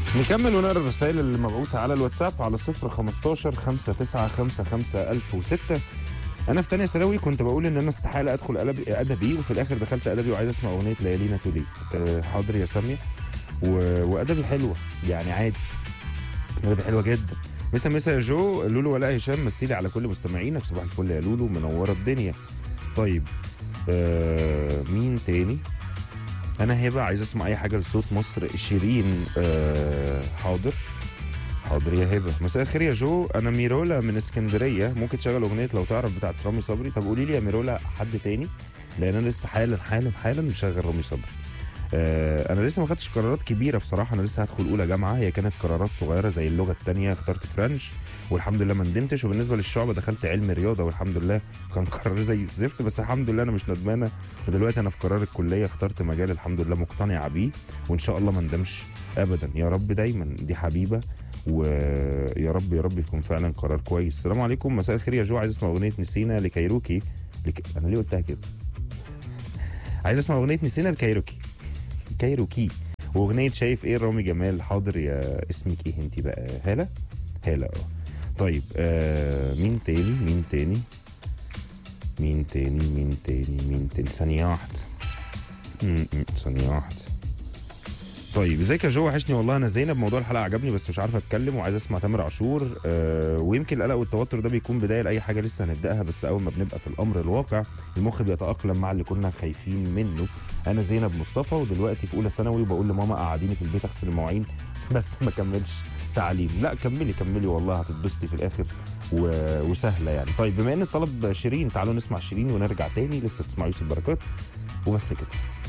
نكمل ونقرا الرسائل اللي مبعوثه على الواتساب على 0 15 5955 1006 انا في تانية ثانوي كنت بقول ان انا استحاله ادخل أدب- ادبي وفي الاخر دخلت ادبي وعايز اسمع اغنيه ليالينا توليت أه حاضر يا ساميه و... وادبي حلوه يعني عادي ادبي حلوه جدا مسا مسا يا جو لولو ولا هشام مثيلي على كل مستمعينك صباح الفل يا لولو منوره الدنيا طيب آه مين تاني انا هبه عايز اسمع اي حاجه لصوت مصر شيرين آه حاضر حاضر يا هبه مساء الخير يا جو انا ميرولا من اسكندريه ممكن تشغل اغنيه لو تعرف بتاعت رامي صبري طب قولي لي يا ميرولا حد تاني لان انا لسه حالا حالا حالا مشغل رامي صبري آه انا لسه ما خدتش قرارات كبيره بصراحه انا لسه هدخل اولى جامعه هي كانت قرارات صغيره زي اللغه الثانيه اخترت فرنش والحمد لله ما ندمتش وبالنسبه للشعب دخلت علم رياضه والحمد لله كان قرار زي الزفت بس الحمد لله انا مش ندمانه ودلوقتي انا في قرار الكليه اخترت مجال الحمد لله مقتنعه بيه وان شاء الله ما ندمش ابدا يا رب دايما دي حبيبه ويا رب يا رب يكون فعلا قرار كويس السلام عليكم مساء الخير يا جو عايز اسمع اغنيه نسينا لكايروكي لك... انا ليه قلتها كده عايز اسمع اغنيه نسينا لكايروكي كايروكي واغنيه شايف ايه رامي جمال حاضر يا اسمك ايه انت بقى هاله هاله اه طيب آه مين تاني مين تاني مين تاني مين تاني مين تاني ثانيه واحده م- م- ثانيه واحده طيب ازيك يا جو وحشني والله انا زينب موضوع الحلقه عجبني بس مش عارف اتكلم وعايز اسمع تامر عاشور آه ويمكن القلق والتوتر ده بيكون بدايه لاي حاجه لسه هنبداها بس اول ما بنبقى في الامر الواقع المخ بيتاقلم مع اللي كنا خايفين منه انا زينب مصطفى ودلوقتي في اولى ثانوي وبقول لماما قعديني في البيت اغسل المواعين بس ما كملش تعليم لا كملي كملي والله هتتبسطي في الاخر و... وسهله يعني طيب بما ان الطلب شيرين تعالوا نسمع شيرين ونرجع تاني لسه بتسمع يوسف بركات وبس كده